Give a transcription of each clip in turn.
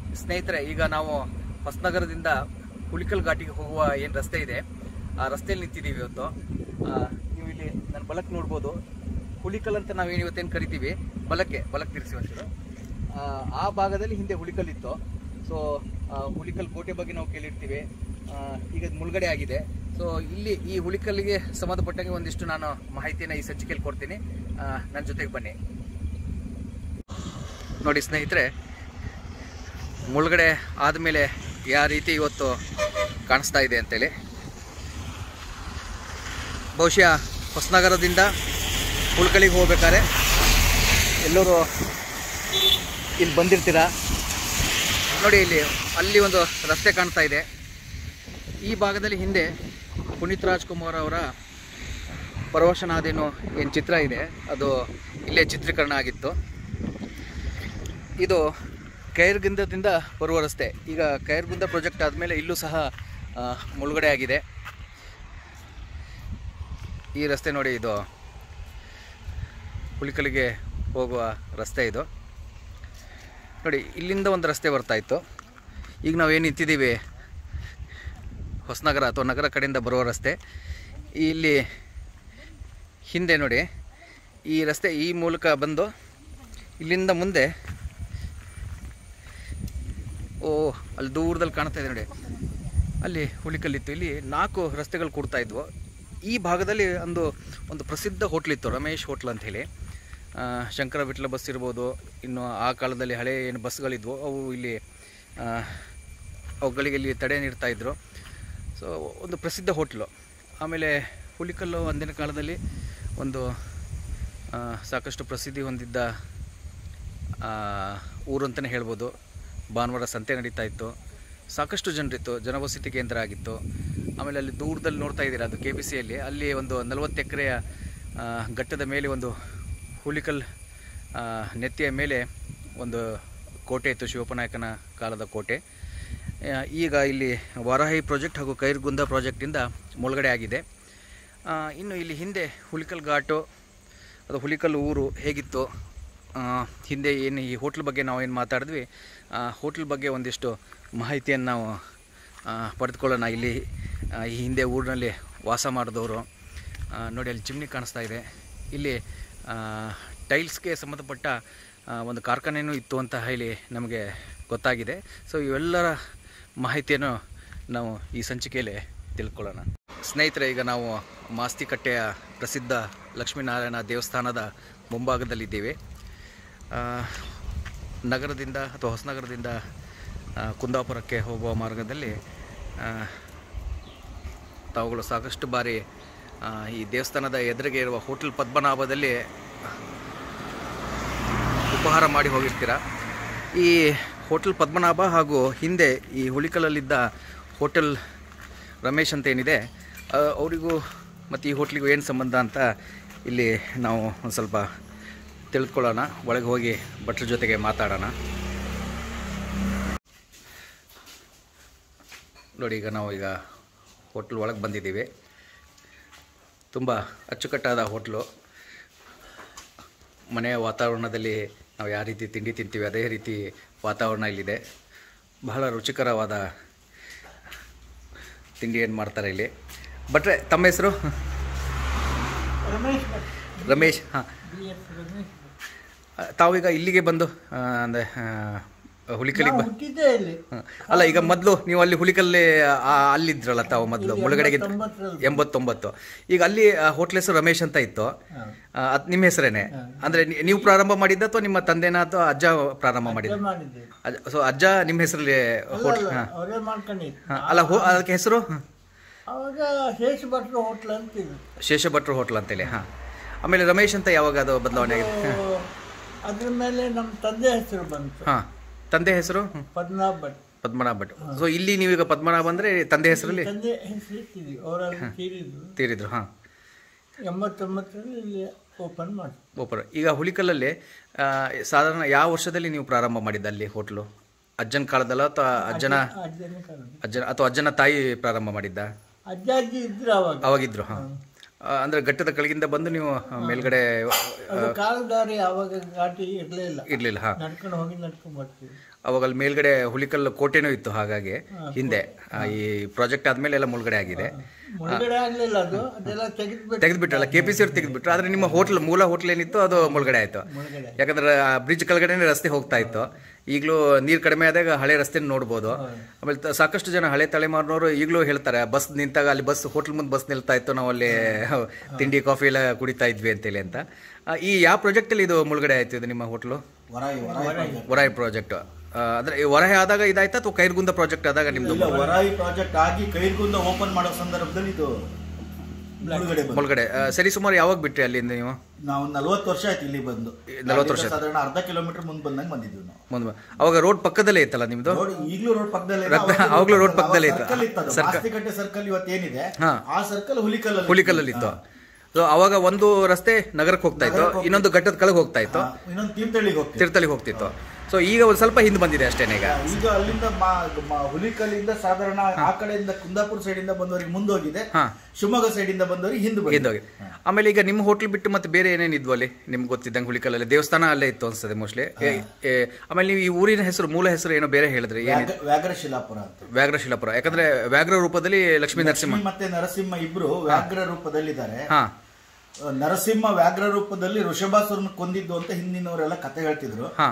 ಸ್ನೇಹಿತರೆ ಈಗ ನಾವು ಹೊಸನಗರದಿಂದ ಹುಲಿಕಲ್ ಘಾಟಿಗೆ ಹೋಗುವ ಏನು ರಸ್ತೆ ಇದೆ ಆ ರಸ್ತೆಯಲ್ಲಿ ನಿಂತಿದ್ದೀವಿ ಇವತ್ತು ಆ, ನೀವು ಇಲ್ಲಿ ನನ್ನ ಬಲಕ್ಕೆ ನೋಡ್ಬೋದು ಹುಲಿಕಲ್ ಅಂತ ನಾವೇನು ಇವತ್ತೇನು ಕರಿತೀವಿ ಬಲಕ್ಕೆ ಬಲಕ್ಕೆ ತಿರ್ಸಿ ಒಂಚೂರು ಆ, ಆ ಭಾಗದಲ್ಲಿ ಹಿಂದೆ ಹುಲಿಕಲ್ ಇತ್ತು ಸೊ ಹುಲಿಕಲ್ ಕೋಟೆ ಬಗ್ಗೆ ನಾವು ಕೇಳಿರ್ತೀವಿ ಆ, ಈಗ ಅದ್ ಮುಳುಗಡೆ ಆಗಿದೆ ಸೊ ಇಲ್ಲಿ ಈ ಹುಲಿಕಲ್ಗೆ ಸಂಬಂಧಪಟ್ಟಂಗೆ ಒಂದಿಷ್ಟು ನಾನು ಮಾಹಿತಿಯನ್ನು ಈ ಸಂಚಿಕೆಯಲ್ಲಿ ಕೊಡ್ತೀನಿ ನನ್ನ ಜೊತೆಗೆ ಬನ್ನಿ ನೋಡಿ ಸ್ನೇಹಿತರೆ ಮುಳುಗಡೆ ಆದಮೇಲೆ ಯಾವ ರೀತಿ ಇವತ್ತು ಕಾಣಿಸ್ತಾ ಇದೆ ಅಂತೇಳಿ ಬಹುಶಃ ಹೊಸನಗರದಿಂದ ಹುಳ್ಕಳಿಗೆ ಹೋಗ್ಬೇಕಾದ್ರೆ ಎಲ್ಲರೂ ಇಲ್ಲಿ ಬಂದಿರ್ತೀರಾ ನೋಡಿ ಇಲ್ಲಿ ಅಲ್ಲಿ ಒಂದು ರಸ್ತೆ ಕಾಣ್ತಾ ಇದೆ ಈ ಭಾಗದಲ್ಲಿ ಹಿಂದೆ ಪುನೀತ್ ರಾಜ್ಕುಮಾರ್ ಅವರ ಪರವಶನಾದೇನು ಏನು ಚಿತ್ರ ಇದೆ ಅದು ಇಲ್ಲೇ ಚಿತ್ರೀಕರಣ ಆಗಿತ್ತು ಇದು ಕೈರ್ಗುಂದದಿಂದ ಬರುವ ರಸ್ತೆ ಈಗ ಕೈರ್ಗುಂದ ಪ್ರಾಜೆಕ್ಟ್ ಆದಮೇಲೆ ಇಲ್ಲೂ ಸಹ ಆ, ಮುಳುಗಡೆ ಆಗಿದೆ ಈ ರಸ್ತೆ ನೋಡಿ ಇದು ಹುಲಿಕಲಿಗೆ ಹೋಗುವ ರಸ್ತೆ ಇದು ನೋಡಿ ಇಲ್ಲಿಂದ ಒಂದು ರಸ್ತೆ ಬರ್ತಾ ಇತ್ತು ಈಗ ನಾವೇನು ನಿಂತಿದ್ದೀವಿ ಹೊಸನಗರ ಅಥವಾ ನಗರ ಕಡೆಯಿಂದ ಬರುವ ರಸ್ತೆ ಇಲ್ಲಿ ಹಿಂದೆ ನೋಡಿ ಈ ರಸ್ತೆ ಈ ಮೂಲಕ ಬಂದು ಇಲ್ಲಿಂದ ಮುಂದೆ ಓ ಅಲ್ಲಿ ದೂರದಲ್ಲಿ ಕಾಣ್ತಾ ಇದೆ ನೋಡಿ ಅಲ್ಲಿ ಹುಲಿಕಲ್ಲಿತ್ತು ಇಲ್ಲಿ ನಾಲ್ಕು ರಸ್ತೆಗಳು ಕೂಡ್ತಾ ಇದ್ವು ಈ ಭಾಗದಲ್ಲಿ ಒಂದು ಒಂದು ಪ್ರಸಿದ್ಧ ಹೋಟ್ಲಿತ್ತು ರಮೇಶ್ ಹೋಟ್ಲ್ ಅಂತ ಹೇಳಿ ಆ, ಶಂಕರ ವಿಟ್ಲ ಬಸ್ ಇರ್ಬೋದು ಇನ್ನು ಆ ಕಾಲದಲ್ಲಿ ಹಳೆ ಏನು ಬಸ್ಗಳಿದ್ವು ಅವು ಇಲ್ಲಿ ಆ, ಅವುಗಳಿಗೆ ಇಲ್ಲಿ ತಡೆ ನೀಡ್ತಾ ಇದ್ರು ಸೊ ಒಂದು ಪ್ರಸಿದ್ಧ ಹೋಟ್ಲು ಆಮೇಲೆ ಹುಲಿಕಲ್ಲು ಅಂದಿನ ಕಾಲದಲ್ಲಿ ಒಂದು ಆ, ಸಾಕಷ್ಟು ಪ್ರಸಿದ್ಧಿ ಹೊಂದಿದ್ದ ಆ, ಊರು ಅಂತಲೇ ಹೇಳ್ಬೋದು ಭಾನುವಾರ ಸಂತೆ ನಡೀತಾ ಇತ್ತು ಸಾಕಷ್ಟು ಜನರಿತ್ತು ಜನವಸತಿ ಕೇಂದ್ರ ಆಗಿತ್ತು ಆಮೇಲೆ ಅಲ್ಲಿ ದೂರದಲ್ಲಿ ನೋಡ್ತಾ ಇದ್ದೀರಾ ಅದು ಕೆ ಬಿ ಸಿಯಲ್ಲಿ ಅಲ್ಲಿ ಒಂದು ನಲವತ್ತು ಎಕರೆಯ ಘಟ್ಟದ ಮೇಲೆ ಒಂದು ಹುಲಿಕಲ್ ಆ, ನೆತ್ತಿಯ ಮೇಲೆ ಒಂದು ಕೋಟೆ ಇತ್ತು ಶಿವಪ್ಪನಾಯಕನ ಕಾಲದ ಕೋಟೆ ಆ, ಈಗ ಇಲ್ಲಿ ವಾರಾಹಿ ಪ್ರಾಜೆಕ್ಟ್ ಹಾಗೂ ಕೈರ್ಗುಂದ ಪ್ರಾಜೆಕ್ಟಿಂದ ಮುಳುಗಡೆ ಆಗಿದೆ ಆ, ಇನ್ನು ಇಲ್ಲಿ ಹಿಂದೆ ಹುಲಿಕಲ್ ಘಾಟು ಅದು ಹುಲಿಕಲ್ ಊರು ಹೇಗಿತ್ತು ಆ, ಹಿಂದೆ ಏನು ಈ ಹೋಟ್ಲ್ ಬಗ್ಗೆ ನಾವು ಏನು ಮಾತಾಡಿದ್ವಿ ಆ ಹೋಟ್ಲ್ ಬಗ್ಗೆ ಒಂದಿಷ್ಟು ಮಾಹಿತಿಯನ್ನು ನಾವು ಆ, ಪಡೆದುಕೊಳ್ಳೋಣ ಇಲ್ಲಿ ಆ, ಈ ಹಿಂದೆ ಊರಿನಲ್ಲಿ ವಾಸ ಮಾಡಿದವರು ಆ, ನೋಡಿ ಅಲ್ಲಿ ಚಿಮ್ನಿ ಕಾಣಿಸ್ತಾ ಇದೆ ಇಲ್ಲಿ ಆ, ಟೈಲ್ಸ್ಗೆ ಸಂಬಂಧಪಟ್ಟ ಆ, ಒಂದು ಕಾರ್ಖಾನೆಯೂ ಇತ್ತು ಅಂತ ಹೇಳಿ ನಮಗೆ ಗೊತ್ತಾಗಿದೆ ಸೊ ಇವೆಲ್ಲರ ಮಾಹಿತಿಯನ್ನು ನಾವು ಈ ಸಂಚಿಕೆಯಲ್ಲಿ ತಿಳ್ಕೊಳ್ಳೋಣ ಸ್ನೇಹಿತರೆ ಈಗ ನಾವು ಮಾಸ್ತಿಕಟ್ಟೆಯ ಪ್ರಸಿದ್ಧ ಲಕ್ಷ್ಮೀನಾರಾಯಣ ದೇವಸ್ಥಾನದ ಮುಂಭಾಗದಲ್ಲಿದ್ದೇವೆ ಆ, ನಗರದಿಂದ ಅಥವಾ ಹೊಸನಗರದಿಂದ ಆ, ಕುಂದಾಪುರಕ್ಕೆ ಹೋಗುವ ಮಾರ್ಗದಲ್ಲಿ ಆ, ತಾವುಗಳು ಸಾಕಷ್ಟು ಬಾರಿ ಆ, ಈ ದೇವಸ್ಥಾನದ ಎದುರಿಗೆ ಇರುವ ಹೋಟೆಲ್ ಪದ್ಮನಾಭದಲ್ಲಿ ಉಪಹಾರ ಮಾಡಿ ಹೋಗಿರ್ತೀರ ಈ ಹೋಟೆಲ್ ಪದ್ಮನಾಭ ಹಾಗೂ ಹಿಂದೆ ಈ ಹುಲಿಕಲಲ್ಲಿದ್ದ ಹೋಟೆಲ್ ರಮೇಶ್ ಅಂತ ಏನಿದೆ ಆ, ಅವರಿಗೂ ಮತ್ತು ಈ ಹೋಟ್ಲಿಗೂ ಏನು ಸಂಬಂಧ ಅಂತ ಇಲ್ಲಿ ನಾವು ಒಂದು ಸ್ವಲ್ಪ ತಿಳಿದುಕೊಳ್ಳೋಣ ಒಳಗೆ ಹೋಗಿ ಭಟ್ರ ಜೊತೆಗೆ ಮಾತಾಡೋಣ ನೋಡಿ ಈಗ ನಾವು ಈಗ ಹೋಟ್ಲ್ ಒಳಗೆ ಬಂದಿದ್ದೀವಿ ತುಂಬ ಅಚ್ಚುಕಟ್ಟಾದ ಹೋಟ್ಲು ಮನೆಯ ವಾತಾವರಣದಲ್ಲಿ ನಾವು ಯಾವ ರೀತಿ ತಿಂಡಿ ತಿಂತೀವಿ ಅದೇ ರೀತಿ ವಾತಾವರಣ ಇಲ್ಲಿದೆ ಬಹಳ ರುಚಿಕರವಾದ ತಿಂಡಿ ಏನು ಮಾಡ್ತಾರೆ ಇಲ್ಲಿ ಭಟ್ರೆ ತಮ್ಮ ಹೆಸರು ರಮೇಶ್ ರಮೇಶ್ ಹಾಂ ಬಿ ಎಸ್ ರಮೇಶ್ ತಾವೀಗ ಇಲ್ಲಿಗೆ ಬಂದು ಆ, ಅಂದರೆ ಆ, ಹುಲಿಕಲಿಗೆ ಬ ಹುಟ್ಟಿದ್ದೆ ಇಲ್ಲಿ ಹಾಂ. ಅಲ್ಲ ಈಗ ಮೊದಲು ನೀವು ಅಲ್ಲಿ ಹುಲಿಕಲ್ಲಿ ಆ, ಅಲ್ಲಿದ್ರಲ್ಲ ತಾವು ಮೊದಲು ಮುಳುಗಡೆಗೆ ಎಂಬತ್ತೊಂಬತ್ತರಲ್ಲಿ. ಎಂಬತ್ತೊಂಬತ್ತು ಈಗ ಅಲ್ಲಿ ಹೋಟ್ಲ್ ಹೆಸರು ರಮೇಶ್ ಅಂತ ಇತ್ತು ಹಾ. ಆ, ಅದ್ ನಿಮ್ಮ ಹೆಸರೇನೆ ಅಂದ್ರೆ ನೀ- ನೀವು ಪ್ರಾರಂಭ ಮಾಡಿದ್ದ ಅಥವಾ ನಿಮ್ಮ ತಂದೆನ ಅಥವಾ ಅಜ್ಜ ಪ್ರಾರಂಭ ಮಾಡಿದ ಅದೇ ಮಾಡಿದ್ದೆ ಸೊ ಅಜ್ಜ ನಿಮ್ಮ ಹೆಸರಲ್ಲಿ ಹೋಟ್ಲ್ ಅಲ್ಲ, ಹಾಂ ಅವರೇ ಮಾಡ್ಕೊಂಡಿದ್ದು ಹಾಂ. ಅಲ್ಲ ಹೋ ಅದಕ್ಕೆ ಹೆಸರು ಅವಾಗ ಶೇಷ ಭಟ್ರು ಹೋಟ್ಲ್ ಅಂತಿದ್ರು ಶೇಷಭಟ್ರು ಹೋಟ್ಲ್ ಅಂತೇಳಿ ಹಾಂ ಆಮೇಲೆ ರಮೇಶ್ ಅಂತ ಯಾವಾಗ ಅದು ಬದಲಾವಣೆ ಆಗಿದೆ ಅದು ಅದ್ರ ಮೇಲೆ ನಮ್ಮ ತಂದೆ ಹೆಸರು ಬಂತು ಹಾಂ ತಂದೆ ಹೆಸರು ಹ್ಮ್. ಪದ್ಮನಾಭ್ ಭಟ್ ಪದ್ಮನಾಭ ಭಟ್ ಸೊ ಇಲ್ಲಿ ನೀವೀಗ ಪದ್ಮನಾಭ ಅಂದ್ರೆ ತಂದೆ ಹೆಸರಲ್ಲಿ ತಂದೆ ಹೆಸರು ಇಟ್ಟಿದ್ವಿ ಅವರಲ್ಲಿ ತೀರಿದ್ರು ತೀರಿದ್ರು ಹಾಂ ಎಂಬತ್ತೊಂಬತ್ತರಲ್ಲಿ ಇಲ್ಲಿ ಓಪನ್ ಮಾಡಿ ಓಪರ್ ಈಗ ಹುಲಿಕಲ್ಲಲ್ಲಿ ಆ, ಸಾಧಾರಣ ಯಾವ ವರ್ಷದಲ್ಲಿ ನೀವು ಪ್ರಾರಂಭ ಮಾಡಿದ್ದ ಅಲ್ಲಿ ಹೋಟ್ಲು ಅಜ್ಜನ ಕಾಲದಲ್ಲ ಅಥವಾ ಅಜ್ಜನ ಅಜ್ಜನ ಕಾಲದ ಅಜ್ಜನ ಅಥವಾ ಅಜ್ಜನ ತಾಯಿ ಪ್ರಾರಂಭ ಮಾಡಿದ್ದ ಅಜ್ಜ ಅಜ್ಜಿ ಇದ್ರು ಅವಾಗ ಅವಾಗಿದ್ರು ಹಾಂ ಆ, ಅಂದ್ರೆ ಘಟ್ಟದ ಕೆಳಗಿಂದ ಬಂದು ನೀವು ಆ, ಮೇಲ್ಗಡೆ ಅದು ಕಾಲುದಾರಿ ಅವಾಗ ಘಾಟಿ ಇರಲಿಲ್ಲ ಇರ್ಲಿಲ್ಲ ಹಾ ನಡ್ಕೊಂಡು ಹೋಗಿ ನಡ್ಕೊಂಡು ಬರ್ತೀವಿ ಅವಾಗ ಅಲ್ಲಿ ಮೇಲ್ಗಡೆ ಹುಲಿಕಲ್ ಕೋಟೆನೂ ಇತ್ತು ಹಾಗಾಗಿ ಹಿಂದೆ ಆ, ಈ ಪ್ರಾಜೆಕ್ಟ್ ಆದ್ಮೇಲೆ ಎಲ್ಲ ಮುಳುಗಡೆ ಆಗಿದೆ ಮುಳುಗಡೆ ಆಗ್ಲಿಲ್ಲ ಅದು ಅದೆಲ್ಲ ತೆಗೆದ್ಬಿಟ್ಟು ತೆಗೆದ್ಬಿಟ್ರಲ್ಲ ಕೆ ಪಿ ಸಿ ಅವ್ರು ತೆಗೆದ್ಬಿಟ್ರು ಆದ್ರೆ ನಿಮ್ಮ ಹೋಟ್ಲ್ ಮೂಲ ಹೋಟ್ಲ್ ಏನಿತ್ತು ಅದು ಮುಳುಗಡೆ ಆಯ್ತು ಮುಳುಗಡೆ ಯಾಕಂದ್ರೆ ಬ್ರಿಡ್ಜ್ ಕೆಳಗಡೆನೆ ರಸ್ತೆ ಹೋಗ್ತಾ ಇತ್ತು ಈಗಲೂ ನೀರು ಕಡಿಮೆ ಆದಾಗ ಹಳೆ ರಸ್ತೆ ನೋಡ್ಬೋದು ಆಮೇಲೆ ತ- ಸಾಕಷ್ಟು ಜನ ಹಳೆ ತಲೆಮಾರಿನವರು ಈಗಲೂ ಹೇಳ್ತಾರೆ ಬಸ್ ನಿಂತಾಗ ಅಲ್ಲಿ ಬಸ್ ಹೋಟ್ಲ್ ಮುಂದೆ ಬಸ್ ನಿಲ್ತಾ ಇತ್ತು ನಾವು ಅಲ್ಲಿ ತಿಂಡಿ ಕಾಫಿ ಎಲ್ಲ ಕುಡಿತಾ ಇದ್ವಿ ಅಂತೇಳಿ ಅಂತ ಆ, ಈ ಯಾವ ಪ್ರಾಜೆಕ್ಟಲ್ಲಿ ಇದು ಮುಳುಗಡೆ ಆಯ್ತು ಇದು ನಿಮ್ಮ ಹೋಟ್ಲು ವರಾಯಿ ವರಾಯಿ ವರಾಯಿ ಪ್ರಾಜೆಕ್ಟ್ ಅಂದ್ರೆ ಈ ಹೊರಹೆ ಆದಾಗ ಇದಾಯ್ತಾ ಅಥವಾ ಕೈರ್ಗುಂದ ಪ್ರಾಜೆಕ್ಟ್ ಆದಾಗ ನಿಮ್ದು ಇಲ್ಲ ವರಾಯಿ ಪ್ರಾಜೆಕ್ಟ್ ಆಗಿ ಕೈರ್ಗುಂದ ಓಪನ್ ಮಾಡೋ ಸಂದರ್ಭದಲ್ಲಿ ಇದು ಮುಳುಗಡೆ ಬಂತು ಮುಳುಗಡೆ ಆ, ಸರಿ ಸುಮಾರು ಯಾವಾಗ ಬಿಟ್ರಿ ಅಲ್ಲಿಂದ ನೀವು ನಾವು ನಲ್ವತ್ತು ವರ್ಷ ಆಯ್ತು ಇಲ್ಲಿ ಬಂದು ನಲವತ್ತು ವರ್ಷ ಅಲ್ಲಿಂದ ಸಾಧಾರಣ ಅರ್ಧ ಕಿಲೋಮೀಟರ್ ಮುಂದೆ ಬಂದಂಗೆ ಬಂದಿದ್ವಿ ನಾವು ಮುಂದೆ ಅವಾಗ ರೋಡ್ ಪಕ್ಕದಲ್ಲೇ ಇತ್ತಲ್ಲ ನಿಮ್ದು ರೋಡ್ ಈಗಲೂ ರೋಡ್ ಪಕ್ಕದಲ್ಲೇ ರಕ್ತ- ಅವಾಗ್ಲೂ road ಪಕ್ಕದಲ್ಲೇ ಇತ್ತು. ಸರ್ಕಲ್ ಇತ್ತು ಅದು. ಸರ್ಕಲ್. ಮಾಸ್ತಿಕಟ್ಟೆ ಸರ್ಕಲ್ ಇವತ್ತೇನಿದೆ ಹಾ. ಆ ಸರ್ಕಲ್ ಹುಲಿಕಲ್ ಹುಲಿಕಲ್ಲಲ್ಲಿ ಇತ್ತು ಸೊ ಅವಾಗ ಒಂದು ರಸ್ತೆ ನಗರಕ್ಕೆ ಹೋಗ್ತಾ ಇತ್ತು ಇನ್ನೊಂದು ಘಟ್ಟದ ಕೆಳಗೆ ಹೋಗ್ತಾ ಇತ್ತು ಇನ್ನೊಂದು ತೀರ್ಥಹಳ್ಳಿಗೆ ಹೋಗ್ತೀವಿ ತಿರುತಲಿಗೆ ಹೋಗ್ತಿತ್ತು ಸೊ ಈಗ ಒಂದು ಸ್ವಲ್ಪ ಹಿಂದೆ ಬಂದಿದೆ ಅಷ್ಟೇನೆ ಈಗ ಈಗ ಅಲ್ಲಿಂದ ಮಾ- ಮ- ಹುಲಿಕಲ್ಲಿಂದ ಸಾಧಾರಣ ಆ ಕಡೆಯಿಂದ ಕುಂದಾಪುರ ಸೈಡ್ ಇಂದ ಬಂದವರಿಗೆ ಮುಂದೋಗಿದೆ ಹಾ. ಶಿವಮೊಗ್ಗ ಸೈಡ್ ಇಂದ ಬಂದವರಿಗೆ ಹಿಂದೆ ಬಂದಿದೆ. ಹಿಂದೋಗಿ ಆಮೇಲೆ ಈಗ ನಿಮ್ಮ ಹೋಟ್ಲ್ ಬಿಟ್ಟು ಮತ್ತೆ ಬೇರೆ ಏನೇನು ಇದ್ವು ಅಲ್ಲಿ ನಿಮ್ಗೆ ಗೊತ್ತಿದ್ದಂಗೆ ಹುಲಿಕಲ್ಲಲ್ಲಿ ದೇವಸ್ಥಾನ ಅಲ್ಲೇ ಇತ್ತು ಅನ್ಸ್ತದೆ ಮೋಸ್ಟ್ಲಿ ಆಮೇಲೆ ನೀವು ಈ ಊರಿನ ಹೆಸರು ಮೂಲ ಹೆಸರು ಏನೋ ಬೇರೆ ಹೇಳಿದ್ರಿ ಏನು ವ್ಯಾಘ್ರ- ವ್ಯಾಘ್ರಶಿಲಾಪುರ ಅಂತ ವ್ಯಾಘ್ರಶಿಲಾಪುರ ಯಾಕಂದ್ರೆ ವ್ಯಾಘ್ರ ರೂಪದಲ್ಲಿ ಲಕ್ಷ್ಮೀ ನರಸಿಂಹ ಲಕ್ಷ್ಮಿ ಮತ್ತೆ ನರಸಿಂಹ ಇಬ್ರು ವ್ಯಾಘ್ರ ರೂಪದಲ್ಲಿದ್ದಾರೆ ಹಾ ಅಹ್, ನರಸಿಂಹ ವ್ಯಾಘ್ರ ರೂಪದಲ್ಲಿ ಋಷಭಾಸುರನ ಕೊಂದಿದ್ದು ಅಂತ ಹಿಂದಿನವರೆಲ್ಲ ಕತೆ ಹೇಳ್ತಿದ್ರು ಹಾ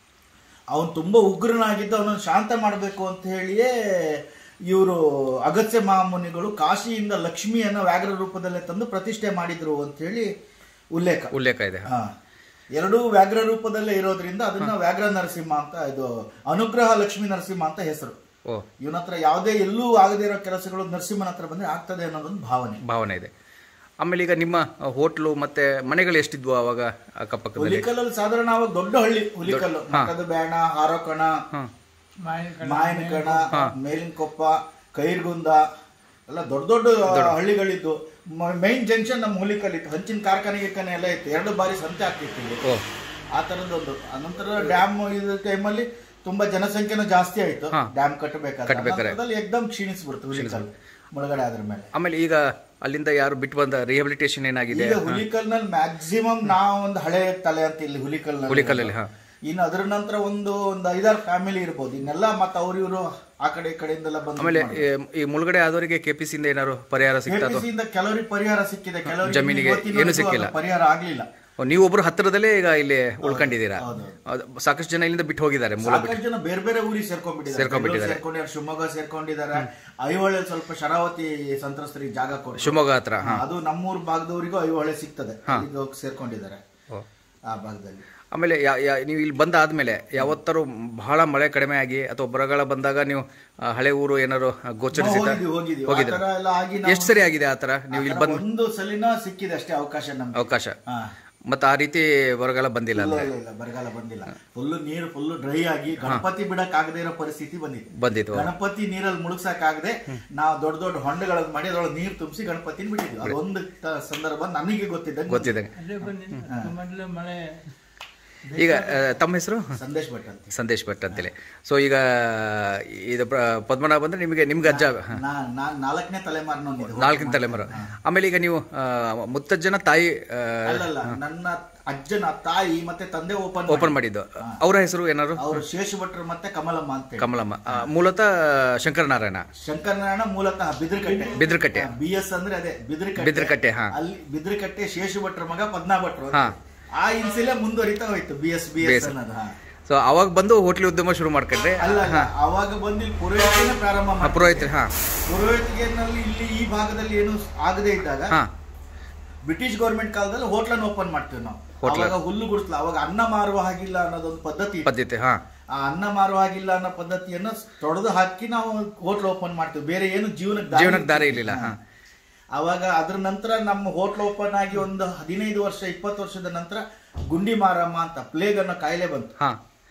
ಅವನು ತುಂಬಾ ಉಗ್ರನಾಗಿದ್ದು ಅವನನ್ನು ಶಾಂತ ಮಾಡಬೇಕು ಅಂತ ಹೇಳಿಯೇ ಇವರು ಅಗತ್ಯ ಮಹಾಮುನಿಗಳು ಕಾಶಿಯಿಂದ ಲಕ್ಷ್ಮಿಯನ್ನ ವ್ಯಾಘ್ರ ರೂಪದಲ್ಲೇ ತಂದು ಪ್ರತಿಷ್ಠೆ ಮಾಡಿದ್ರು ಅಂತ ಹೇಳಿ ಉಲ್ಲೇಖ ಉಲ್ಲೇಖ ಇದೆ ಹಾ. ಎರಡೂ ವ್ಯಾಘ್ರ ರೂಪದಲ್ಲೇ ಇರೋದ್ರಿಂದ ಅದನ್ನ ವ್ಯಾಘ್ರ ನರಸಿಂಹ ಅಂತ ಇದು ಅನುಗ್ರಹ ಲಕ್ಷ್ಮೀ ನರಸಿಂಹ ಅಂತ ಹೆಸರು ಓ ಇವನ ಹತ್ರ ಯಾವುದೇ ಎಲ್ಲೂ ಆಗದೇ ಇರೋ ಕೆಲಸಗಳು ನರಸಿಂಹನ ಹತ್ರ ಬಂದ್ರೆ ಆಗ್ತದೆ ಅನ್ನೋದೊಂದು ಭಾವನೆ ಭಾವನೆ ಇದೆ ಆಮೇಲೆ ಈಗ ನಿಮ್ಮ ಹೋಟ್ಲು ಮತ್ತೆ ಮನೆಗಳು ಎಷ್ಟಿದ್ವು ಅವಾಗ ಅಕ್ಕಪಕ್ಕದಲ್ಲಿ ಹುಲಿಕಲ್ಲಲ್ಲಿ ಸಾಧಾರಣ ಅವಾಗ ದೊಡ್ಡ ಹಳ್ಳಿ ಹುಲಿಕಲ್ಲು ಮಠದ ಬ್ಯಾಣ ಹಾರೋಕಣ ಮಾಯನ ಕಣ ಮೇಲಿನ ಕೊಪ್ಪ ಕೈರ್ಗುಂದ ಎಲ್ಲ ದೊಡ್ಡ ದೊಡ್ಡ ಹಳ್ಳಿಗಳಿದ್ದು ಮೈನ್ ಜಂಕ್ಷನ್ ನಮ್ಮ ಹುಲಿಕಲ್ ಇತ್ತು ಹಂಚಿನ ಕಾರ್ಖಾನೆ ಗಿರ್ಖಾನೆ ಎಲ್ಲ ಇತ್ತು ಎರಡು ಬಾರಿ ಸಂತೆ ಆಗ್ತಿತ್ತು ಇಲ್ಲಿ ಓ ಆ ತರದೊಂದು ಅನಂತರ ಡ್ಯಾಮ್ ಇದು ಟೈಮಲ್ಲಿ ತುಂಬಾ ಜನಸಂಖ್ಯೆನೂ ಜಾಸ್ತಿ ಆಯ್ತು ಹಾ. ಡ್ಯಾಮ್ ಕಟ್ಟಬೇಕಾದ್ರೆ ಕಟ್ಬೇಕಾದ್ರೆ. ಅನಂತರದಲ್ಲಿ ಎಕ್ದಮ್ ಕ್ಷೀಣಿಸ್ಬಿಡ್ತು ಹುಲಿಕಲ್ ಮುಳುಗಡೆ ಆದ್ರ ಮೇಲೆ ಆಮೇಲೆ ಈಗ ಅಲ್ಲಿಂದ ಯಾರು ಬಿಟ್ಟು ಬಂದ ರಿಹಬಿಲಿಟೇಷನ್ ಏನಾಗಿದೆ ಈಗ ಹುಲಿಕಲ್ ನಲ್ಲಿ ಮ್ಯಾಕ್ಸಿಮಮ್ ನಾವು ಒಂದು ಹಳೆ ತಲೆ ಅಂತ ಇಲ್ಲಿ ಹುಲಿಕಲ್ ಹುಲಿಕಲ್ಲಲ್ಲಿ, ಹಾ. ಇನ್ನು ಅದ್ರ ನಂತರ ಒಂದು ಒಂದು ಐದಾರು ಫ್ಯಾಮಿಲಿ ಇರ್ಬೋದು ಇನ್ನೆಲ್ಲ ಮತ್ತೆ ಅವ್ರ ಇವರು ಆ ಕಡೆ ಈ ಕಡೆಯಿಂದೆಲ್ಲ ಬಂದು ಆಮೇಲೆ ಈ- ಈ ಮುಳುಗಡೆ ಆದವರಿಗೆ ಕೆಪಿಸಿ ಇಂದ ಏನಾದ್ರು ಪರಿಹಾರ ಸಿಗ್ತಾ ಅಥವಾ KPC ಯಿಂದ ಕೆಲವರಿಗೆ ಪರಿಹಾರ ಸಿಕ್ಕಿದೆ ಕೆಲವರಿಗೆ ಜಮೀನಿಗೆ ಇವತ್ತಿನವರೆಗೂ ಏನೂ ಸಿಕ್ಕಿಲ್ಲ. ಅದು ಪರಿಹಾರ ಆಗ್ಲಿಲ್ಲ ಓ, ನೀವೊಬ್ರು ಹತ್ತಿರದಲ್ಲೇ ಈಗ ಇಲ್ಲಿ ಉಳ್ಕೊಂಡಿದ್ದೀರಾ ಅದು ಸಾಕಷ್ಟು ಜನ ಇಲ್ಲಿಂದ ಬಿಟ್ಟು ಹೋಗಿದ್ದಾರೆ ಮೂಲ ಬಿಟ್ಟು ಸಾಕಷ್ಟು ಜನ ಬೇರೆ ಬೇರೆ ಊರಿಗೆ ಸೇರ್ಕೊಂಡ್ಬಿಟ್ಟಿದ್ದಾರೆ ಸೇರ್ಕೊಂಡ್ಬಿಟ್ಟಿದ್ದಾರೆ. ಬೆಂಗಳೂರು ಸೇರ್ಕೊಂಡಿದ್ದಾರೆ ಶಿವಮೊಗ್ಗ ಸೇರ್ಕೊಂಡಿದ್ದಾರೆ ಐಹೊಳೆ ಸ್ವಲ್ಪ ಶರಾವತಿ ಸಂತ್ರಸ್ತರಿಗೆ ಜಾಗ ಕೊಟ್ಟು ಶಿವಮೊಗ್ಗ ಹತ್ರ ಹಾ ಅದು ನಮ್ಮೂರ್ ಭಾಗದವರಿಗೂ ಐಹೊಳೆ ಸಿಗ್ತದೆ ಅಲ್ಲಿಗೆ ಹೋಗಿ ಸೇರ್ಕೊಂಡಿದ್ದಾರೆ ಓ. ಆ ಭಾಗದಲ್ಲಿ ಆಮೇಲೆ ಯಾ- ಯಾ- ನೀವು ಇಲ್ಲಿ ಬಂದಾದ್ಮೇಲೆ ಯಾವತ್ತಾರು ಬಹಳ ಮಳೆ ಕಡಿಮೆ ಆಗಿ ಅಥವಾ ಬರಗಾಲ ಬಂದಾಗ ನೀವು ಆ, ಹಳೆ ಊರು ಏನಾರು ಗೋಚರಿಸಿದ ಹೋಗಿದ್ವಿ ಹೋಗಿದ್ವಿ ಆ ಹೋಗಿದ್ರ ತರ ಎಲ್ಲ ಆಗಿ ನಾವು- ಎಷ್ಟು ಸರಿ ಆಗಿದೆ ಆ ಥರ ನೀವು ಇಲ್ಲಿ ಆ ತರ ಬಂದು ಒಂದು ಸಲಿನ ಸಿಕ್ಕಿದೆ ಅಷ್ಟೇ ಅವಕಾಶ ನಮ್ಗೆ ಅವಕಾಶ ಹಾ. ಮತ್ತೆ ಆ ರೀತಿ ಬರಗಾಲ ಬಂದಿಲ್ಲ ಇಲ್ಲ ಅಲ್ಲ ಇಲ್ಲ ಇಲ್ಲ ಬರಗಾಲ ಬಂದಿಲ್ಲ ಫುಲ್ ನೀರು ಫುಲ್ ಡ್ರೈ ಆಗಿ ಗಣಪತಿ ಬಿಡಕ್ ಆಗದೆ ಇರೋ ಪರಿಸ್ಥಿತಿ ಬಂದಿದೆ ಬಂದಿತ್ತು ಗಣಪತಿ ನೀರಲ್ಲಿ ಮುಳುಗ್ಸಕ್ ಆಗದೆ ನಾವು ದೊಡ್ಡ ದೊಡ್ಡ ಹೊಂಡಗಳನ್ನ ಮಾಡಿ ಅದ್ರೊಳಗೆ ನೀರು ತುಂಬಿಸಿ ಗಣಪತಿನ ಬಿಟ್ಟಿದ್ವಿ ಅದೊಂದು ತ- ಸಂದರ್ಭ ನನಗೆ ಗೊತ್ತಿದ್ದಂಗೆ ಗೊತ್ತಿದ್ದಂಗೆ ಅಲ್ಲೇ ಬಂದಿದ್ದು ಮೊದಲು ಮಳೆ ಈಗ ಆ, ತಮ್ಮ ಹೆಸರು ಸಂದೇಶ್ ಭಟ್ ಅಂತ ಸಂದೇಶ್ ಭಟ್ ಅಂತೇಳಿ ಸೊ ಈಗ ಇದು ಪ್ರ- ಪದ್ಮನಾಭ ಅಂದ್ರೆ ನಿಮಗೆ ನಿಮ್ಗೆ ಅಜ್ಜ ಹ, ನಾ ನಾನ್ ನಾಲ್ಕನೇ ತಲೆಮಾರಿನ ನಾಲ್ಕನೇ ತಲೆಮಾರು ಆಮೇಲೆ ಈಗ ನೀವು ಆ, ಮುತ್ತಜ್ಜನ ತಾಯಿ ಅಲ್ಲಲ್ಲ ನನ್ನ ಅಜ್ಜನ ತಾಯಿ ಮತ್ತೆ ತಂದೆ ಓಪನ್ ಓಪನ್ ಮಾಡಿದ್ದು ಅವರ ಹೆಸರು ಏನಾರು ಅವರು ಶೇಷ ಭಟ್ರು ಮತ್ತೆ ಕಮಲಮ್ಮ ಅಂತ ಹೇಳಿ ಕಮಲಮ್ಮ ಆ, ಮೂಲತಃ ಶಂಕರನಾರಾಯಣ ಶಂಕರನಾರಾಯಣ ಮೂಲತಃ ಬಿದ್ರಕಟ್ಟೆ ಬಿದ್ರಕಟ್ಟೆ ಬಿ ಎಸ್ ಅಂದ್ರೆ ಅದೇ ಬಿದ್ರಕಟ್ಟೆ ಬಿದ್ರಕಟ್ಟೆ, ಹಾ. ಅಲ್ಲಿ ಬಿದ್ರಕಟ್ಟೆ ಶೇಷು ಭಟ್ರ ಮಗ ಪದ್ಮಾ ಭಟ್ರು ಅಂತ. ಹಾ. ಆ ಇನ್ಸಿಲೆ ಮುಂದುವರಿತಾ ಹೋಯ್ತು ಬಿ ಎಸ್ ಬಿ ಎಸ್ ಅನ್ನೋದು ಹಾ. ಸೊ ಅವಾಗ ಬಂದು ಹೋಟ್ಲಿ ಉದ್ಯಮ ಶುರು ಮಾಡ್ಕೊಂಡ್ರೆ ಅಲ್ಲ ಅಲ್ಲ, ಅವಾಗ ಬಂದು ಇಲ್ಲಿ ಪುರೋಹಿತನೇ ಪ್ರಾರಂಭ ಮಾಡಿ ಪುರೋಹಿತರು ಹಾ ಪುರೋಹಿತಿಗೆನಲ್ಲಿ ಇಲ್ಲಿ ಈ ಭಾಗದಲ್ಲಿ ಏನು ಆಗದೆ ಇದ್ದಾಗ ಹಾ ಬ್ರಿಟಿಷ್ ಗೌರ್ಮೆಂಟ್ ಕಾಲದಲ್ಲಿ ಹೋಟ್ಲನ್ನ ಓಪನ್ ಮಾಡ್ತೀವಿ ನಾವು ಅವಾಗ ಹುಲ್ಲು ಗುಡಿಸ್ಲ ಅವಾಗ ಅನ್ನ ಮಾರುವ ಹಾಗಿಲ್ಲ ಅನ್ನೋದೊಂದು ಪದ್ಧತಿ ಇತ್ತು. ಪದ್ಧತಿ ಹಾ ಆ ಅನ್ನ ಮಾರುವ ಹಾಗಿಲ್ಲ ಅನ್ನೋ ಪದ್ಧತಿಯನ್ನ ತೊಡೆದು ಹಾಕಿ ನಾವು ಹೋಟ್ಲ್ ಓಪನ್ ಮಾಡ್ತೀವಿ ಬೇರೆ ಏನು ಜೀವನಕ್ಕೆ ಜೀವನಕ್ಕೆ ದಾರಿ ಇರ್ಲಿಲ್ಲ, ಹಾ. ಅವಾಗ ಅದ್ರ ನಂತರ ನಮ್ಮ ಹೋಟ್ಲ್ ಓಪನ್ ಆಗಿ ಒಂದು ಹದಿನೈದು ವರ್ಷ ಇಪ್ಪತ್ತು ವರ್ಷದ ನಂತರ ಗುಂಡಿ ಮಾರಮ್ಮ ಅಂತ ಪ್ಲೇಗ್ ಅನ್ನೋ ಕಾಯಿಲೆ ಬಂತು ಹಾ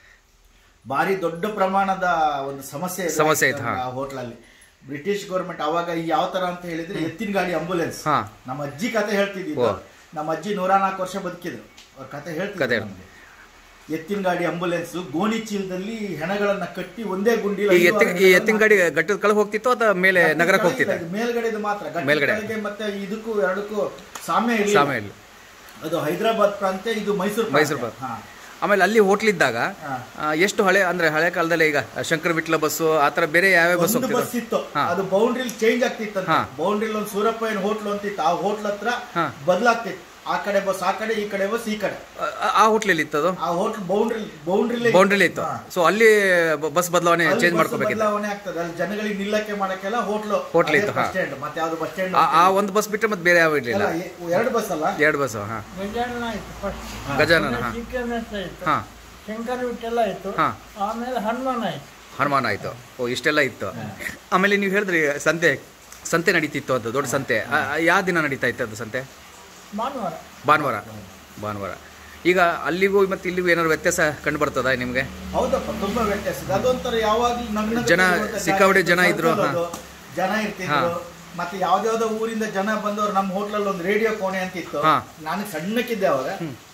ಭಾರಿ ದೊಡ್ಡ ಪ್ರಮಾಣದ ಒಂದು ಸಮಸ್ಯೆ ಎದುರಾಯ್ತು ಸಮಸ್ಯೆ ಇತ್ತು, ಹಾ. ಆ ಹೋಟ್ಲಲ್ಲಿ ಬ್ರಿಟಿಷ್ ಗೌರ್ಮೆಂಟ್ ಅವಾಗ ಈ ಯಾವ ತರ ಅಂತ ಹೇಳಿದ್ರೆ ಎತ್ತಿನ ಗಾಡಿ ಅಂಬುಲೆನ್ಸ್ ಹಾ. ನಮ್ಮ ಅಜ್ಜಿ ಕತೆ ಹೇಳ್ತಿದ್ದಿದ್ದು ನಮ್ಮ ಅಜ್ಜಿ ನೂರ ನಾಲ್ಕು ವರ್ಷ ಬದುಕಿದ್ರು ಅವ್ರ ಕತೆ ಕತೆ ಹೇಳ್ತಿದ್ರು ಹೇಳು. ನಮ್ಗೆ. ಎತ್ತಿನ ಗಾಡಿ ಅಂಬುಲೆನ್ಸ್ ಗೋಣಿ ಚೀಲದಲ್ಲಿ ಹೆಣಗಳನ್ನ ಕಟ್ಟಿ ಒಂದೇ ಗುಂಡಿ ಈ ಎತ್ತಿನ ಈ ಎತ್ತಿನ ಗಾಡಿ ಘಟ್ಟದ ಕೆಳಗೆ ಹೋಗ್ತಿತ್ತು ಅಥವಾ ಮೇಲೆ ನಗರಕ್ಕೆ ಹೋಗ್ತಿತ್ತು ಮೇಲ್ಗಡೆದು ಮಾತ್ರ ಗಟ್ಟಿ ಮೇಲ್ಗಡೆ. ಕೆಳಗೆ ಮತ್ತೆ ಇದಕ್ಕೂ ಎರಡಕ್ಕೂ ಸಾಮ್ಯ ಇರ್ಲಿಲ್ಲ. ಸಾಮೆ ಇಲ್ಲಿ ಅದು ಹೈದರಾಬಾದ್ ಪ್ರಾಂತ್ಯ ಇದು ಮೈಸೂರು ಮೈಸೂರು ಪ್ರಾಂತ್ಯ. ಹಾ. ಆಮೇಲೆ ಅಲ್ಲಿ ಹೋಟ್ಲಿದ್ದಾಗ ಹಾ. ಆ, ಎಷ್ಟು ಹಳೆ ಅಂದ್ರೆ ಹಳೆ ಕಾಲದಲ್ಲಿ ಈಗ ಶಂಕರ ವಿಟ್ಲ ಬಸ್ಸು ಆ ಥರ ಬೇರೆ ಯಾವ್ಯಾವ ಬಸ್ ಒಂದು ಬಸ್ ಹೋಗ್ತಿದ್ರು ಇತ್ತು ಹಾ. ಅದು ಬೌಂಡ್ರಿಲ್ ಚೇಂಜ್ ಆಗ್ತಿತ್ತು ಹಾ. ಬೌಂಡ್ರಿಲ್ ಒಂದು ಸೂರಪ್ಪಯ್ಯನ ಹೋಟ್ಲು ಅಂತಿತ್ತು ಆ ಹೋಟ್ಲ್ ಹತ್ರ ಹಾ. ಬದಲಾಗ್ತಿತ್ತು ಆ ಕಡೆ ಬಸ್ ಆ ಕಡೆ ಈ ಕಡೆ ಬಸ್ ಈ ಕಡೆ ಆ- ಆ ಹೋಟ್ಲಲ್ಲಿ ಇತ್ತದು ಆ ಹೋಟ್ಲ್ ಬೌಂಡ್ರಿ ಬೌಂಡ್ರಿಲ್ ಬೌಂಡ್ರಿಲಿ ಇತ್ತು ಸೊ ಅಲ್ಲಿ ಬ- ಬಸ್ ಬದಲಾವಣೆ ಚೇಂಜ್ ಮಾಡ್ಕೋಬೇಕಿತ್ತು ಬದಲಾವಣೆ ಆಗ್ತದೆ ಅಲ್ಲಿ ಜನಗಳಿಗೆ ನಿಲ್ಲಕ್ಕೆ ಮಾಡಕ್ಕೆಲ್ಲ ಹೋಟ್ಲು ಹೋಟ್ಲ್ ಇತ್ತು, ಬಸ್ ಹಾ. ಸ್ಟ್ಯಾಂಡ್ ಮತ್ತೆ ಯಾವ್ದು ಬಸ್ ಸ್ಟ್ಯಾಂಡ್ ಆ ಆ ಒಂದು ಬಸ್ ಬಿಟ್ಟರೆ ಮತ್ತೆ ಬೇರೆ ಯಾವ ಇರಲಿಲ್ಲ ಎರಡು ಬಸ್ ಅಲ್ಲ ಎರಡು ಬಸ್ ಹಾಂ ಗಜಾನನ ಆಯ್ತು ಫಸ್ಟ್ ಗಜಾನನ ಹಾಂ ಚಿಕ್ಕನಸ ಆಯ್ತು ಹಾಂ ಶಂಕರ ವಿಠಲ ಆಯ್ತು ಹಾ. ಆಮೇಲೆ ಹನುಮಾನ್ ಆಯ್ತು ಹನುಮಾನ ಆಯಿತು ಓ ಇಷ್ಟೆಲ್ಲ ಇತ್ತು ಆಮೇಲೆ ನೀವು ಹೇಳಿದ್ರಿ ಸಂತೆ ಸಂತೆ ನಡೀತಿತ್ತು ಅದು ದೊಡ್ಡ ಸಂತೆ ಆ, ಆ, ಯಾವ ದಿನ ನಡೀತಾ ಇತ್ತು ಅದು ಸಂತೆ ಭಾನುವಾರ ಭಾನುವಾರ ಭಾನುವಾರ ಈಗ ಅಲ್ಲಿಗೂ ಮತ್ತು ಇಲ್ಲಿಗೂ ಏನಾದ್ರು ವ್ಯತ್ಯಾಸ ಕಂಡು ಬರ್ತದಾ ನಿಮಗೆ ಹೌದಪ್ಪ ತುಂಬಾ ವ್ಯತ್ಯಾಸ ಇದೆ ಅದೊಂಥರ ಯಾವಾಗ್ಲೂ ನಗ್ನಗ್ತಾ ಜನ, ಇರುವಂತ ಸಿಕ್ಕಾಪಟ್ಟೆ ಗಾಳಿ ಜನ ಇದ್ರು, ಹಾ. ಸ್ವಲ್ಪದದು, ಜನ ಇರ್ತಿದ್ರು ಮತ್ತೆ ಯಾವ್ದಾವ್ದೋ ಊರಿಂದ ಜನ ಬಂದವ್ರು ನಮ್ಮ ಹೋಟ್ಲಲ್ಲಿ ಒಂದು ರೇಡಿಯೋ ಕೋಣೆ ಅಂತ ಇತ್ತು ಹಾ. ನಾನು ಸಣ್ಣಕ್ಕಿದ್ದೆ ಅವಾಗ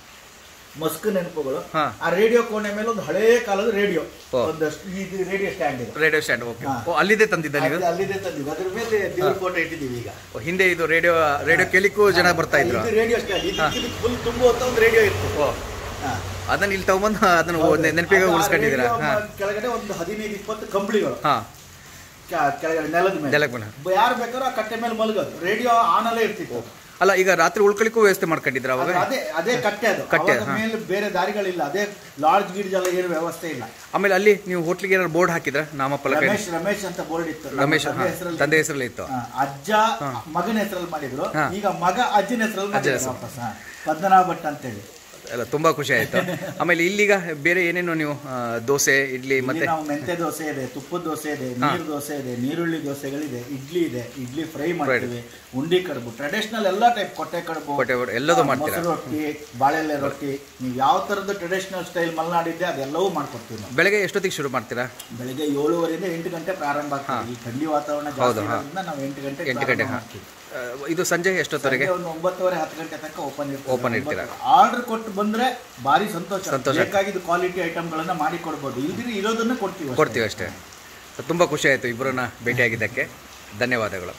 ಮಸ್ಕ್ ನೆನಪುಗಳು ಹಾ. ಆ ರೇಡಿಯೋ ಕೋಣೆ ಮೇಲೆ ಒಂದು ಹಳೇ ಕಾಲದ ರೇಡಿಯೋ ಓ. ಒಂದಷ್ಟು ಇದು ರೇಡಿಯೋ ಸ್ಟ್ಯಾಂಡ್ ಇದೆ ರೇಡಿಯೋ ಸ್ಟ್ಯಾಂಡ್ ಓಕೆ ಹಾ. ಓ ಅಲ್ಲಿದೆ ತಂದಿದ್ದ ನೀವು ಅದು ಅಲ್ಲಿದೆ ತಂದಿದ್ದು ಅದ್ರ ಮೇಲೆ ದೇವ್ರ ಫೋಟೋ ಇಟ್ಟಿದ್ದೀವಿ ಈಗ ಓ, ಹಿಂದೆ ಇದು ರೇಡಿಯೋ ರೇಡಿಯೋ ಕೇಳಿಕ್ಕೂ ಜನ ಬರ್ತಾ ಇದ್ರು ಇದು ರೇಡಿಯೋ ಸ್ಟ್ಯಾಂಡ್ ಇದು ಫುಲ್ ತುಂಬ ಹೊತ್ತ ಒಂದು ರೇಡಿಯೋ ಇತ್ತು ಓ ಹಾ. ಅದನ್ನ ಇಲ್ಲಿ ತಗೊಂಬಂದು ಅದನ್ನ ನೆನಪಿಗೆ ಅದು ಆ ಉಳಿಸ್ಕೊಂಡಿದ್ದೀರಾ ರೇಡಿಯೋ ಹಾಂ ಕೆಳಗಡೆ ಒಂದು ಹದಿನೈದು ಇಪ್ಪತ್ತು ಕಂಬಳಿಗಳು ಹಾಂ ಕೆ- ಕೆಳಗಡೆ ನೆಲದ ಮೇಲೆ ನೆಲಕ್ಕೆ ಮೇಲೆ. ಯಾರು ಬೇಕಾದ್ರೂ ಆ ಕಟ್ಟೆ ಮೇಲೆ ಮಲಗೋದು ರೇಡಿಯೋ ಆನ್ ಅಲ್ಲೇ ಇರ್ತಿತ್ತು ಅಲ್ಲ ಈಗ ರಾತ್ರಿ ಉಳ್ಕೊಳಿಕ್ಕೂ ವ್ಯವಸ್ಥೆ ಮಾಡ್ಕೊಂಡಿದ್ರ ಅವಾಗ ಅದು ಅದೇ ಅದೇ ಕಟ್ಟೆ ಅದು ಕಟ್ಟೆ, ಅವಾಗ ಹಾ. ಮೇಲೆ ಬೇರೆ ದಾರಿಗಳಿಲ್ಲ ಅದೇ ಲಾಡ್ಜ್ ಗಿಡ್ಜ್ ಎಲ್ಲ ಏನು ವ್ಯವಸ್ಥೆ ಇಲ್ಲ ಆಮೇಲೆ ಅಲ್ಲಿ ನೀವು ಹೋಟ್ಲಿಗೆ ಏನಾದ್ರು ಬೋರ್ಡ್ ಹಾಕಿದ್ರ ನಾಮಫಲಕ ರಮೇಶ್ ರಮೇಶ್ ಅಂತ ಬೋರ್ಡ್ ಇತ್ತು ನಮ್ಮ ರಮೇಶ್ ತಂದೆ ಹಾ, ಹೆಸರಲ್ಲಿ ತಂದೆ ಹೆಸರಲ್ಲಿ ಇತ್ತು ಹಾ, ಅಜ್ಜ ಮಗನ ಹೆಸರಲ್ಲಿ ಮಾಡಿದ್ರು ಹಾ. ಈಗ ಮಗ ಅಜ್ಜನ ಹೆಸರಲ್ಲಿ ಅಜ್ಜ ಮಾಡಿದ್ರು ಹೆಸರು. ವಾಪಸ್ ಹಾ. ಪದ್ಮನಾಭ ಭಟ್ ಅಂತೇಳಿ ಎಲ್ಲ ತುಂಬಾ ಖುಷಿ ಆಯ್ತು ಆಮೇಲೆ ಇಲ್ಲಿಗ ಬೇರೆ ಏನೇನು ನೀವು ಆ, ದೋಸೆ ಇಡ್ಲಿ ಇಲ್ಲಿ ಮತ್ತೆ ನಾವು ಮೆಂತೆ ದೋಸೆ ಇದೆ ತುಪ್ಪದ ದೋಸೆ ಇದೆ ನೀರು ದೋಸೆ ಇದೆ ನೀರುಳ್ಳಿ ದೋಸೆಗಳಿದೆ ಇಡ್ಲಿ ಇದೆ ಇಡ್ಲಿ ಫ್ರೈ ಮಾಡ್ತೀವಿ ಉಂಡಿ ಕಡುಬು ಟ್ರೆಡಿಷನಲ್ ಎಲ್ಲಾ ಟೈಪ್ ಕೊಟ್ಟೆ ಕಡುಬು ಕೊಟ್ಟೆ ಕಡುಬು, ಎಲ್ಲದೂ ಹಾ, ಮಾಡ್ತೀರಾ? ಮೊಸರು ರೊಟ್ಟಿ ಬಾಳೆಲೆ ರೊಟ್ಟಿ ನೀವು ಯಾವ ತರದ ಟ್ರೆಡಿಷನಲ್ ಸ್ಟೈಲ್ ಮಲೆನಾಡಿದ್ದೆ ಅದೆಲ್ಲವೂ ಮಾಡ್ಕೊಡ್ತೀವಿ ನಾವು ಬೆಳಗ್ಗೆ ಎಷ್ಟೊತ್ತಿಗೆ ಶುರು ಮಾಡ್ತೀರಾ ಬೆಳಿಗ್ಗೆ ಏಳುವರೆಯಿಂದ ಎಂಟು ಗಂಟೆ ಪ್ರಾರಂಭ ಆಗ್ತದೆ ಈ ಥಂಡಿ ವಾತಾವರಣ ಹೌದು, ಜಾಸ್ತಿ ಹಾ. ಇರೋದ್ರಿಂದ ನಾವು ಎಂಟು ಗಂಟೆ ಎಂಟು ಗಂಟೆ ಹಾ. ಮಾಡ್ತೀವಿ ಆ, ಇದು ಸಂಜೆ ಎಷ್ಟೊತ್ತವರೆಗೆ ಸಂಜೆ ಒಂದು ಒಂಬತ್ತುವರೆ ಹತ್ತು ಗಂಟೆ ತನಕ ಓಪನ್ ಇರ್ತದೆ Open ಇರ್ತೀರಾ? ಆರ್ಡರ್ ಕೊಟ್ಟು ಬಂದ್ರೆ ಭಾರಿ ಸಂತೋಷ ಸಂತೋಷ. ಬೇಕಾಗಿದ್ದು ಕ್ವಾಲಿಟಿ ಐಟಮ್ಗಳನ್ನ ಮಾಡಿ ಕೊಡ್ಬೋದು ಇಲ್ದಿರಿ ಇರೋದನ್ನ ಕೊಡ್ತೀವಿ ಅಷ್ಟೇ. ಕೊಡ್ತೀವಿ ಅಷ್ಟೇ ತುಂಬ ಖುಷಿ ಆಯಿತು ಇಬ್ಬರನ್ನ ಭೇಟಿಯಾಗಿದ್ದಕ್ಕೆ ಧನ್ಯವಾದಗಳು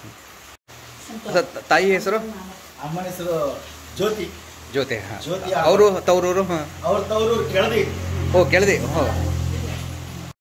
ಸ- ತಾಯಿ ಹೆಸರು ಅಮ್ಮನ ಹೆಸರು ಜ್ಯೋತಿ ಜ್ಯೋತಿ ಹಾಂ ಜ್ಯೋತಿ ಅವರು ತವರೂರು ಹಾಂ ಅವ್ರ ತವರು ಕೆಳದಿ ಓ ಕೆಳದಿ ಹೋ